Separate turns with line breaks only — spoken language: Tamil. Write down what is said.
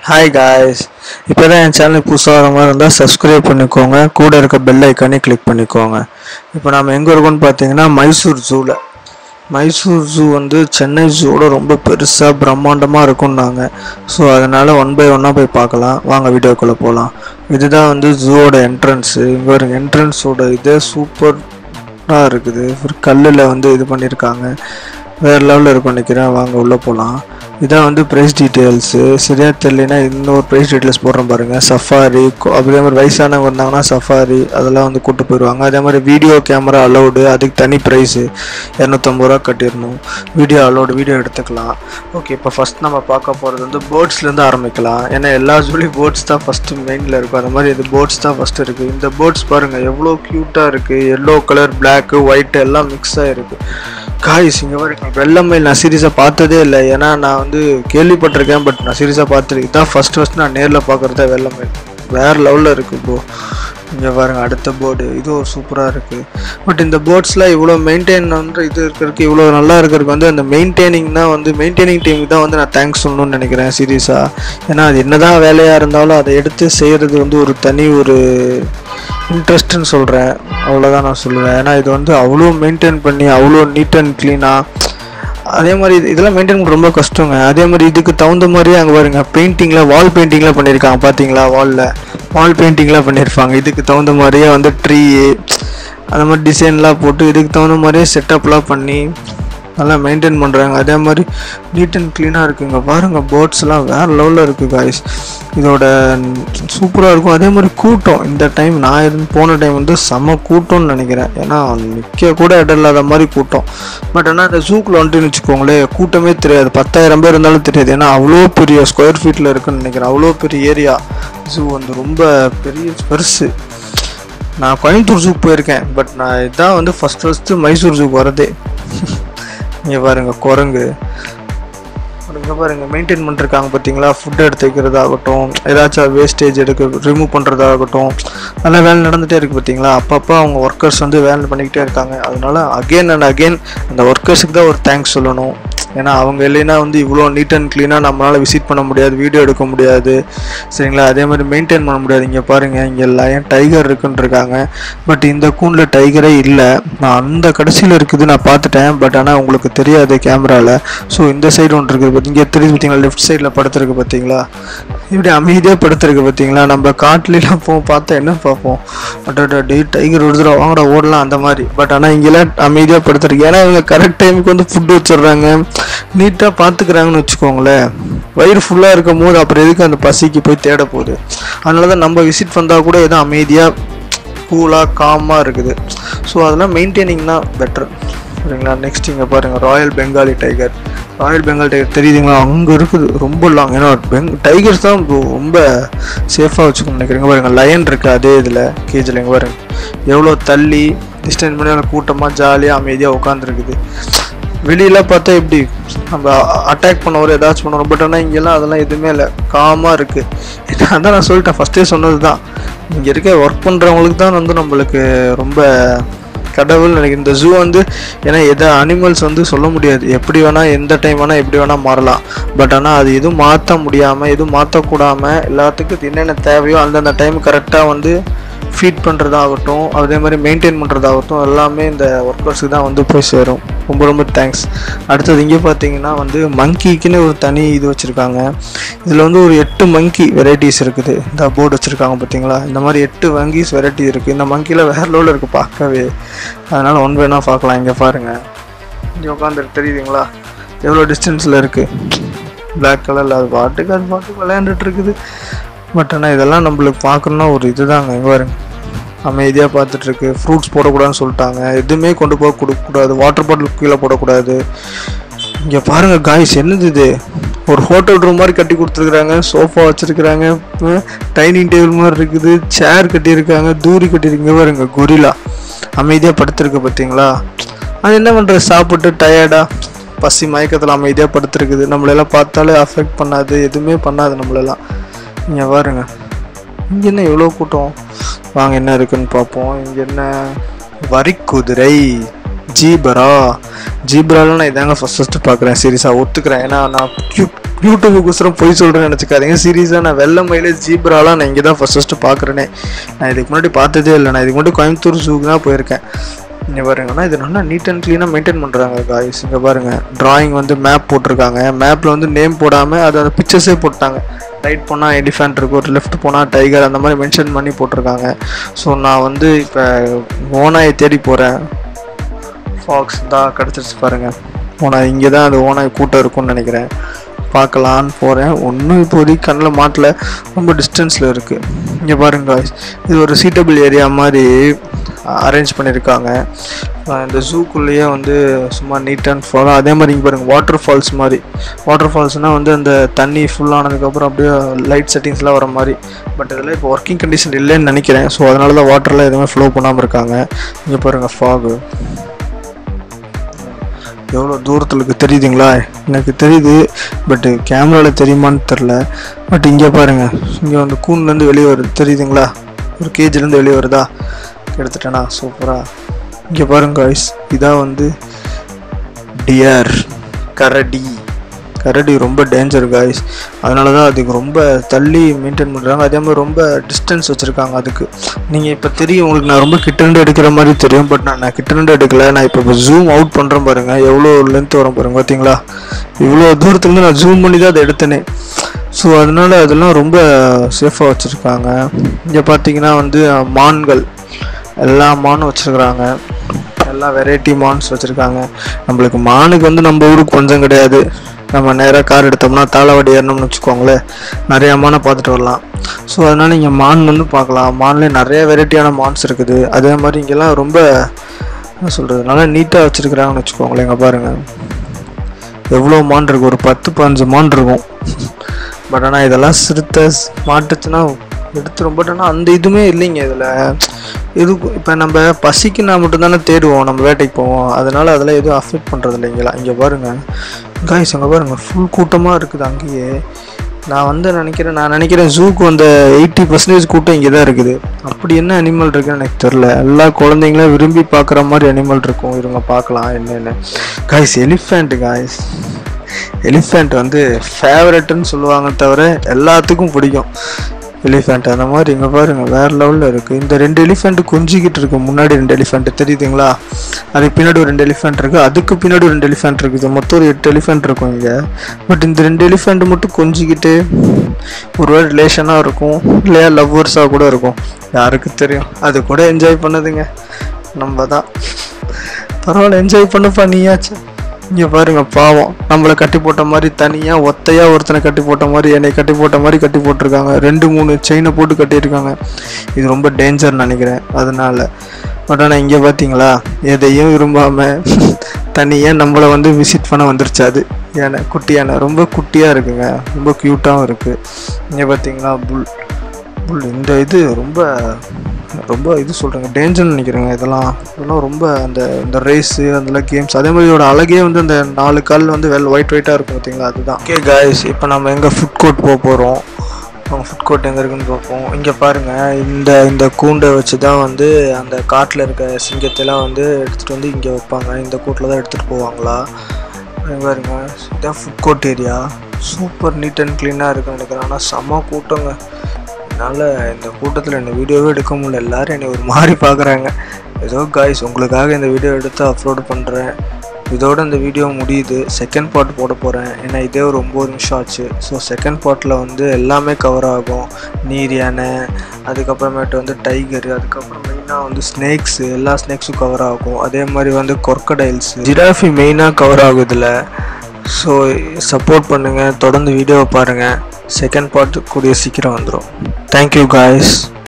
ஹாய் காய்ஸ் இப்போ தான் என் சேனலுக்கு புதுசாக வர மாதிரி இருந்தால் சப்ஸ்கிரைப் பண்ணிக்கோங்க கூட இருக்க பெல் ஐக்கானே கிளிக் பண்ணிக்கோங்க இப்போ நம்ம எங்கே இருக்கோம்னு பார்த்தீங்கன்னா மைசூர் ஜூவில் மைசூர் ஜூ வந்து சென்னை ஜூவோட ரொம்ப பெருசாக பிரம்மாண்டமாக இருக்கும்னாங்க ஸோ அதனால் ஒன் பை ஒன்னாக போய் பார்க்கலாம் வாங்க வீடியோக்குள்ளே போகலாம் இதுதான் வந்து ஜூவோட என்ட்ரன்ஸு இங்கே ஒரு என்ட்ரன்ஸோட இதே சூப்பராக இருக்குது ஒரு கல்லில் வந்து இது பண்ணியிருக்காங்க வேறு லெவலில் இருக்கும் நினைக்கிறேன் வாங்க உள்ளே போகலாம் இதான் வந்து ப்ரைஸ் டீட்டெயில்ஸு சரியாக தெரியலனா இன்னொரு ப்ரைஸ் டீட்டெயில்ஸ் போடுறோம் பாருங்கள் சஃபாரி அதே மாதிரி வயசானவங்க இருந்தாங்கன்னா சஃபாரி அதெல்லாம் வந்து கூட்டு போயிடுவாங்க அதே மாதிரி வீடியோ கேமரா அலௌடு அதுக்கு தனி ப்ரைஸு இரநூத்தம்பது ரூபா கட்டிடணும் வீடியோ அலௌடு வீடியோ எடுத்துக்கலாம் ஓகே இப்போ ஃபஸ்ட் நம்ம பார்க்க போகிறது வந்து போட்ஸ்லேருந்து ஆரம்பிக்கலாம் ஏன்னா எல்லா ஜூலையும் போட்ஸ் தான் ஃபஸ்ட்டு மெயினில் இருக்கும் அந்த மாதிரி இது போட்ஸ் தான் ஃபஸ்ட்டு இருக்குது இந்த போட்ஸ் பாருங்கள் எவ்வளோ க்யூட்டாக இருக்குது எல்லோ கலர் பிளாக்கு ஒயிட் எல்லாம் மிக்ஸ் ஆகிருக்கு காய்ஸ் இங்கே வரைக்கும் வெள்ளை மயில் நான் சீரியஸாக பார்த்ததே இல்லை ஏன்னா நான் வந்து கேள்விப்பட்டிருக்கேன் பட் நான் சீரியஸாக பார்த்துருக்கேன் இதான் ஃபஸ்ட் ஃபஸ்ட் நான் நேரில் பார்க்குறதா வெள்ளை மயில் வேறு லெவலில் இருக்குது ப்ரோ இங்கே பாருங்க அடுத்த போர்டு இது ஒரு சூப்பராக இருக்குது பட் இந்த போர்ட்ஸ்லாம் இவ்வளோ மெயின்டைன் வந்து இது இருக்கிறதுக்கு இவ்வளோ நல்லா இருக்கிறதுக்கு வந்து அந்த மெயின்டைனிங் தான் வந்து மெயின்டைனிங் டீமுக்கு தான் வந்து நான் தேங்க்ஸ் சொல்லணும்னு நினைக்கிறேன் சீரியஸாக ஏன்னா அது என்னதான் வேலையாக இருந்தாலும் அதை எடுத்து செய்கிறது வந்து ஒரு தனி ஒரு இன்ட்ரெஸ்ட்னு சொல்கிறேன் அவ்வளோதான் நான் சொல்லுவேன் ஏன்னா இது வந்து அவ்வளோ மெயின்டைன் பண்ணி அவ்வளோ நீட் அண்ட் க்ளீனாக அதே மாதிரி இது- இதெல்லாம் மெயின்டைன் பண்ண ரொம்ப கஷ்டங்க அதே மாதிரி இதுக்கு தகுந்த மாதிரியே அங்கே பாருங்க பெயிண்டிங்கில் வால் பெயிண்டிங்லாம் பண்ணியிருக்காங்க பார்த்தீங்களா வாலில் வால் பெயிண்டிங்லாம் பண்ணியிருப்பாங்க இதுக்கு தகுந்த மாதிரியே வந்து ட்ரீ அந்த மாதிரி டிசைன்லாம் போட்டு இதுக்கு தகுந்த மாதிரியே செட்டப்லாம் பண்ணி நல்லா மெயின்டைன் பண்ணுறாங்க அதே மாதிரி நீட் அண்ட் க்ளீனாக இருக்குங்க பாருங்கள் போட்ஸ்லாம் வேறு லெவலில் இருக்குது காய்ஸ் இதோட சூப்பராக இருக்கும் அதே மாதிரி கூட்டம் இந்த டைம் நான் இருந்து போன டைம் வந்து செம கூட்டம்னு நினைக்கிறேன் ஏன்னா நிற்க கூட இடம் இல்லாத மாதிரி கூட்டம் பட் ஆனால் இந்த ஜூக்கில் வந்துட்டுன்னு வச்சுக்கோங்களேன் கூட்டமே தெரியாது பத்தாயிரம் பேர் இருந்தாலும் தெரியாது ஏன்னா அவ்வளோ பெரிய ஸ்கொயர் ஃபீட்டில் இருக்குன்னு நினைக்கிறேன் அவ்வளோ பெரிய ஏரியா ஜூ வந்து ரொம்ப பெரிய பெருசு நான் கோயம்புத்தூர் ஜூக்கு போயிருக்கேன் பட் நான் இதான் வந்து ஃபஸ்ட் ஃபஸ்ட்டு மைசூர் ஜூக்கு வரதே இங்கே பாருங்க குரங்கு இங்கே பாருங்க மெயின்டைன் பண்ணிருக்காங்க பார்த்தீங்களா ஃபுட் எடுத்து வைக்கிறதாகட்டும் ஏதாச்சும் வேஸ்டேஜ் எடுக்க ரிமூவ் பண்ணுறதாகட்டும் நல்லா வேலை நடந்துகிட்டே இருக்குது பார்த்தீங்களா அப்பப்போ அவங்க ஒர்க்கர்ஸ் வந்து வேலை பண்ணிக்கிட்டே இருக்காங்க அதனால அகெயின் அண்ட் அகெயின் அந்த ஒர்க்கர்ஸுக்கு தான் ஒரு தேங்க்ஸ் சொல்லணும் ஏன்னா அவங்க இல்லைன்னா வந்து இவ்வளோ நீட் அண்ட் க்ளீனாக நம்மளால் விசிட் பண்ண முடியாது வீடியோ எடுக்க முடியாது சரிங்களா அதே மாதிரி மெயின்டைன் பண்ண முடியாது இங்கே பாருங்கள் இங்கே லயன் டைகர் இருக்குன்னு இருக்காங்க பட் இந்த கூண்டில் டைகரே இல்லை நான் அந்த கடைசியில் இருக்குது நான் பார்த்துட்டேன் பட் ஆனால் உங்களுக்கு தெரியாது கேமராவில் ஸோ இந்த சைடு ஒன்று இருக்குது பாத்தி- இங்கே தெரியுது பார்த்தீங்களா லெஃப்ட் சைடில் படுத்துருக்கு பார்த்தீங்களா இப்படி அமைதியாக படுத்துருக்கு பார்த்தீங்களா நம்ம காட்டுலாம் போவோம் பார்த்தா என்ன பார்ப்போம் அட்டா டே டைகர் ஒரு தடவை வாங்கடா ஓடலாம் அந்த மாதிரி பட் ஆனால் இங்கெல்லாம் அமைதியாக படுத்துருக்கு ஏன்னா இவங்க கரெக்ட் டைமுக்கு வந்து ஃபுட்டு வச்சிடுறாங்க நீட்டாக பார்த்துக்கிறாங்கன்னு வச்சுக்கோங்களேன் வயிறு ஃபுல்லாக இருக்கும் போது அப்புறம் எதுக்கு அந்த பசிக்கு போய் தேட போகுது அதனால தான் நம்ம விசிட் வந்தால் கூட எதுவும் அமைதியாக கூலாக காமாக இருக்குது ஸோ அதெல்லாம் மெயின்டைனிங் தான் பெட்டர் சரிங்களா நெக்ஸ்ட் இங்கே பாருங்கள் royal Bengali tiger royal Bengal tiger தெரியுதுங்களா அங்கே இருக்குது ரொம்ப லாங் ஏன்னா பெங் டைகர்ஸ் தான் bro ரொம்ப சேஃபாக வச்சுக்கணும் நினைக்கிறீங்க பாருங்கள் லயன் இருக்குது அதே இதில் கேஜில் இங்கே பாருங்க எவ்வளோ தள்ளி டிஸ்டன்ஸ் பண்ணி கூட்டமாக ஜாலியாக அமைதியாக உட்காந்துருக்குது வெளியெல்லாம் பார்த்தா எப்படி நம்ம அட்டாக் பண்ண ஏதாச்சும் பண்ணுவோம் பட் ஆனால் இங்கெல்லாம் அதெல்லாம் எதுவுமே இல்லை காமாக இருக்குது அதான் நான் சொல்லிட்டேன் ஃபஸ்ட்டே சொன்னது தான் இங்கே இருக்க ஒர்க் பண்ணுறவங்களுக்கு தான் வந்து நம்மளுக்கு ரொம்ப கடவுள் நினைக்கிறேன் இந்த ஜூ வந்து ஏன்னா எதை அனிமல்ஸ் வந்து சொல்ல முடியாது எப்படி வேணால் எந்த டைம் வேணால் எப்படி வேணால் மாறலாம் பட் ஆனால் அது எதுவும் மாற்ற முடியாமல் எதுவும் மாற்றக்கூடாமல் எல்லாத்துக்கும் என்னென்ன தேவையோ அந்தந்த டைம் கரெக்டாக வந்து ஃபீட் பண்ணுறதாகட்டும் அதே மாதிரி மெயின்டைன் பண்ணுறதாகட்டும் எல்லாமே இந்த ஒர்க்கர்ஸுக்கு தான் வந்து போய் சேரும் ரொம்ப ரொம்ப தேங்க்ஸ் அடுத்தது இங்கே பார்த்தீங்கன்னா வந்து மங்கிக்குன்னு ஒரு தனி இது வச்சுருக்காங்க இதில் வந்து ஒரு எட்டு மங்கி வெரைட்டிஸ் இருக்குது இந்த போர்டு வச்சுருக்காங்க பார்த்தீங்களா இந்த மாதிரி எட்டு மங்கிஸ் வெரைட்டி இருக்குது இந்த மங்கியில் வேறு லெவலில் இருக்குது பார்க்கவே அதனால் ஒன் வேணால் பார்க்கலாம் இங்கே பாருங்கள் இங்கே உட்காந்துருக்கு தெரியுதுங்களா எவ்வளோ டிஸ்டன்ஸில் இருக்குது பிளாக் கலரில் அது பாட்டுக்கு அது பாட்டுக்கு விளையாண்டுட்டு இருக்குது பட் ஆனால் இதெல்லாம் நம்மளுக்கு பார்க்கணுன்னா ஒரு இதுதாங்க இங்கே பாருங்க அமைதியாக பார்த்துட்ருக்கு ஃப்ரூட்ஸ் போடக்கூடாதுன்னு சொல்லிட்டாங்க எதுவுமே கொண்டு போக கொடுக்கக்கூடாது வாட்டர் பாட்டில் கீழே போடக்கூடாது இங்கே பாருங்க காய்ஸ் என்னது இது ஒரு ஹோட்டல் ரூம் மாதிரி கட்டி கொடுத்துருக்குறாங்க சோஃபா வச்சுருக்குறாங்க டைனிங் டேபிள் மாதிரி இருக்குது சேர் கட்டியிருக்காங்க தூரி கட்டியிருக்கீங்க பாருங்க கொரிலா அமைதியாக படுத்துருக்கு பார்த்தீங்களா அது என்ன பண்ணுறது சாப்பிட்டு டயர்டாக பசி மயக்கத்தில் அமைதியாக படுத்துருக்குது நம்மளெல்லாம் பார்த்தாலே அஃபெக்ட் பண்ணாது எதுவுமே பண்ணாது நம்மளெல்லாம் இங்கே பாருங்க இங்கே என்ன எவ்வளோ கூட்டம் வாங்க என்ன இருக்குன்னு பார்ப்போம் இங்கே என்ன வரிக்குதிரை ஜீபரா ஜீப்ரால நான் இதாங்க ஃபஸ்ட் ஃபஸ்ட்டு பார்க்குறேன் சீரியஸாக ஒத்துக்கிறேன் ஏன்னா நான் க்யூட் யூடியூபுக்கு போய் சொல்கிறேன்னு நினச்சிக்காதீங்க சீரியஸாக நான் வெள்ளை மைலேஜ் ஜீப்ராலாம் நான் இங்கே தான் ஃபஸ்ட் ஃபஸ்ட்டு பார்க்குறேனே நான் இதுக்கு முன்னாடி பார்த்ததே இல்லை நான் இதுக்கு முன்னாடி கோயம்புத்தூர் ஜூக்கு தான் போயிருக்கேன் இங்கே பாருங்கன்னா இது நல்லா நீட் அண்ட் க்ளீனாக மெயின்டைன் பண்ணுறாங்க காய்ஸ் இங்கே பாருங்கள் டிராயிங் வந்து மேப் போட்டிருக்காங்க மேப்பில் வந்து நேம் போடாமல் அது அந்த பிக்சர்ஸே போட்டாங்க ரைட் போனால் எலிஃபென்ட் இருக்கும் ஒரு லெஃப்ட் போனால் டைகர் அந்த மாதிரி மென்ஷன் பண்ணி போட்டிருக்காங்க ஸோ நான் வந்து இப்போ ஓனாயை தேடி போகிறேன் ஃபாக்ஸ் தான் கிடச்சிருச்சு பாருங்கள் ஓனாய் இங்கே தான் அது ஓனாய் கூட்டம் இருக்கும்னு நினைக்கிறேன் பார்க்கலான்னு போகிறேன் ஒன்றும் இப்போதைக்கு கண்ணில் மாட்டல ரொம்ப டிஸ்டன்ஸில் இருக்குது இங்கே பாருங்க guys. இது ஒரு சீட்டபிள் ஏரியா மாதிரி அரேஞ்ச் பண்ணியிருக்காங்க அஹ் இந்த ஜூக்குள்ளேயே வந்து சும்மா நீட் அண்ட் ஃபாலோ அதே மாதிரி இங்கே பாருங்கள் வாட்டர் ஃபால்ஸ் மாதிரி வாட்டர் ஃபால்ஸ்னால் வந்து அந்த தண்ணி ஃபுல் ஆனதுக்கப்புறம் அப்படியே லைட் செட்டிங்ஸ்லாம் வர மாதிரி பட் இதெல்லாம் இப்போ ஒர்க்கிங் கண்டிஷன் இல்லைன்னு நினைக்கிறேன் ஸோ அதனால தான் வாட்டர்லாம் எதுவுமே ஃப்ளோ பண்ணாமல் இருக்காங்க இங்கே பாருங்கள் ஃபாகு எவ்வளோ தூரத்தில் இருக்குது தெரியுதுங்களா எனக்கு தெரியுது பட்டு கேமராவில் தெரியுமான்னு தெரில பட் இங்கே பாருங்கள் இங்கே வந்து கூன்லேருந்து வெளியே வருது தெரியுதுங்களா ஒரு கேஜிலேருந்து வெளியே வருதா எடுத்துட்டேனா சூப்பராக இங்கே பாருங்க guys இதான் வந்து டியர் கரடி கரடி ரொம்ப டேஞ்சர் காய்ஸ் அதனால தான் அதுக்கு ரொம்ப தள்ளி மெயின்டைன் பண்ணுறாங்க அதே மாதிரி ரொம்ப டிஸ்டன்ஸ் வச்சுருக்காங்க அதுக்கு நீங்கள் இப்போ தெரியும் உங்களுக்கு நான் ரொம்ப கிட்டேருந்து எடுக்கிற மாதிரி தெரியும் பட் நான் நான் கிட்டேருந்து எடுக்கல நான் இப்போ இப்போ ஜூம் அவுட் பண்ணுறேன் பாருங்கள் எவ்வளோ லென்த் வரும் பாருங்க பார்த்தீங்களா இவ்வளோ தூரத்துலேருந்து நான் ஜூம் பண்ணி தான் அதை எடுத்தேனே ஸோ அதனால அதெல்லாம் ரொம்ப சேஃபாக வச்சுருக்காங்க இங்கே பார்த்தீங்கன்னா வந்து மான்கள் எல்லா மானும் வச்சுருக்குறாங்க எல்லா வெரைட்டி மான்ஸ் வச்சுருக்காங்க நம்மளுக்கு மானுக்கு வந்து நம்ம ஊருக்கு பஞ்சம் கிடையாது நம்ம நேராக கார் எடுத்தோம்னா தாளவாடி ஏறணும்னு வச்சுக்கோங்களேன் நிறைய மானை பார்த்துட்டு வரலாம் ஸோ அதனால் இங்கே மான் வந்து பார்க்கலாம் மான்லேயே நிறைய வெரைட்டியான மான்ஸ் இருக்குது அதே மாதிரி இங்கெல்லாம் ரொம்ப என்ன சொல்கிறது நல்லா நீட்டாக வச்சுருக்குறாங்கன்னு வச்சுக்கோங்களேன் இங்கே பாருங்கள் எவ்வளோ மான் இருக்கு ஒரு பத்து பதினஞ்சு மான் இருக்கும் பட் ஆனால் இதெல்லாம் சிறுத்தை மாட்டுச்சுன்னா எடுத்துரும் பட் ஆனால் அந்த இதுவுமே இல்லைங்க இதில் இது இப்போ நம்ம பசிக்குன்னா மட்டும்தானே தேடுவோம் நம்ம வேட்டைக்கு போவோம் அதனால அதெல்லாம் எதுவும் அஃபெக்ட் பண்ணுறது இல்லைங்களா இங்கே பாருங்கள் காய்ஸ் அங்கே பாருங்கள் ஃபுல் கூட்டமாக இருக்குது அங்கேயே நான் வந்து நினைக்கிறேன் நான் நினைக்கிறேன் ஜூக்கு அந்த எயிட்டி பர்சன்டேஜ் கூட்டம் இங்கே தான் இருக்குது அப்படி என்ன அனிமல் இருக்குன்னு எனக்கு தெரில எல்லா குழந்தைங்களும் விரும்பி பார்க்குற மாதிரி அனிமல் இருக்கும் இருங்க பார்க்கலாம் என்னென்னு காய்ஸ் எலிஃபெண்ட் காய்ஸ் எலிஃபெண்ட் வந்து ஃபேவரட்னு சொல்லுவாங்க தவிர எல்லாத்துக்கும் பிடிக்கும் எலிஃபெண்ட் அந்த மாதிரி இங்கே பாருங்க வேற லெவலில் இருக்குது இந்த ரெண்டு எலிஃபெண்ட் கொஞ்சிக்கிட்டு இருக்கு முன்னாடி ரெண்டு எலிஃபெண்ட் தெரியுதுங்களா அதுக்கு பின்னாடி ஒரு ரெண்டு எலிஃபெண்ட் இருக்குது அதுக்கு பின்னாடி ஒரு ரெண்டு எலிஃபெண்ட் இருக்குது மொத்தம் ஒரு எட்டு எலிஃபெண்ட் இருக்கும் இங்கே பட் இந்த ரெண்டு எலிஃபெண்ட் மட்டும் கொஞ்சிக்கிட்டு ஒருவேளை ரிலேஷனாக இருக்கும் இல்லையா லவ்வர்ஸாக கூட இருக்கும் யாருக்கு தெரியும் அது கூட என்ஜாய் பண்ணுதுங்க நம்ம தான் பரவாயில்ல என்ஜாய் பண்ணுப்பா நீயாச்சு இங்கே பாருங்க பாவம் நம்மளை கட்டி போட்ட மாதிரி தனியாக ஒத்தையாக ஒருத்தனை கட்டி போட்ட மாதிரி என்னை கட்டி போட்ட மாதிரி கட்டி போட்டிருக்காங்க ரெண்டு மூணு செயினை போட்டு கட்டியிருக்காங்க இது ரொம்ப டேஞ்சர் நினைக்கிறேன் அதனால பட் ஆனால் இங்கே பார்த்தீங்களா எதையும் விரும்பாமல் தனியாக நம்மளை வந்து விசிட் பண்ண வந்துருச்சு அது யானை குட்டி யானை ரொம்ப குட்டியாக இருக்குங்க ரொம்ப க்யூட்டாகவும் இருக்குது இங்கே பார்த்தீங்களா புல் புல் இந்த இது ரொம்ப ரொம்ப இது சொல்கிறேங்க டேஞ்சர்னு நினைக்கிறேங்க இதெல்லாம் இதெல்லாம் ரொம்ப அந்த இந்த ரேஸு அதெல்லாம் கேம்ஸ் அதே மாதிரி இதோட அழகே வந்து அந்த நாலு கால் வந்து வெல் ஒயிட் ஒயிட்டாக இருக்கும் பார்த்தீங்களா அதுதான் ஓகே காய்ஸ் இப்போ நம்ம எங்கே ஃபுட் கோர்ட் போக போகிறோம் அவங்க ஃபுட் கோர்ட் எங்கே இருக்குன்னு பார்ப்போம் இங்கே பாருங்கள் இந்த இந்த கூண்டை வச்சு தான் வந்து அந்த காட்டில் இருக்க சிங்கத்தெல்லாம் வந்து எடுத்துகிட்டு வந்து இங்கே வைப்பாங்க இந்த கூட்டில் தான் எடுத்துகிட்டு போவாங்களா இங்க பாருங்க இதான் food court area super neat and க்ளீனாக இருக்குன்னு நினைக்கிறேன் ஆனால் செம்ம கூட்டங்க என்னால் இந்த கூட்டத்தில் என்ன வீடியோவே எடுக்க முடியல எல்லாரும் என்னை ஒரு மாதிரி பார்க்குறாங்க ஏதோ காய்ஸ் உங்களுக்காக இந்த வீடியோ எடுத்து அப்லோட் பண்ணுறேன் இதோட இந்த வீடியோ முடியுது செகண்ட் பார்ட் போட போகிறேன் ஏன்னா இதே ஒரு ஒம்பது நிமிஷம் ஆச்சு ஸோ செகண்ட் பார்ட்டில் வந்து எல்லாமே கவர் ஆகும் நீர் யானை அதுக்கப்புறமேட்டு வந்து டைகர் அதுக்கப்புறம் மெயினாக வந்து ஸ்னேக்ஸ் எல்லா ஸ்னேக்ஸும் கவர் ஆகும் அதே மாதிரி வந்து கொர்க்கடைல்ஸ் ஜிராஃபி மெயினாக கவர் ஆகும் இதில் ஸோ சப்போர்ட் பண்ணுங்கள் தொடர்ந்து வீடியோவை பாருங்கள் செகண்ட் பார்ட் கூடிய சீக்கிரம் வந்துடும் தேங்க்யூ காய்ஸ்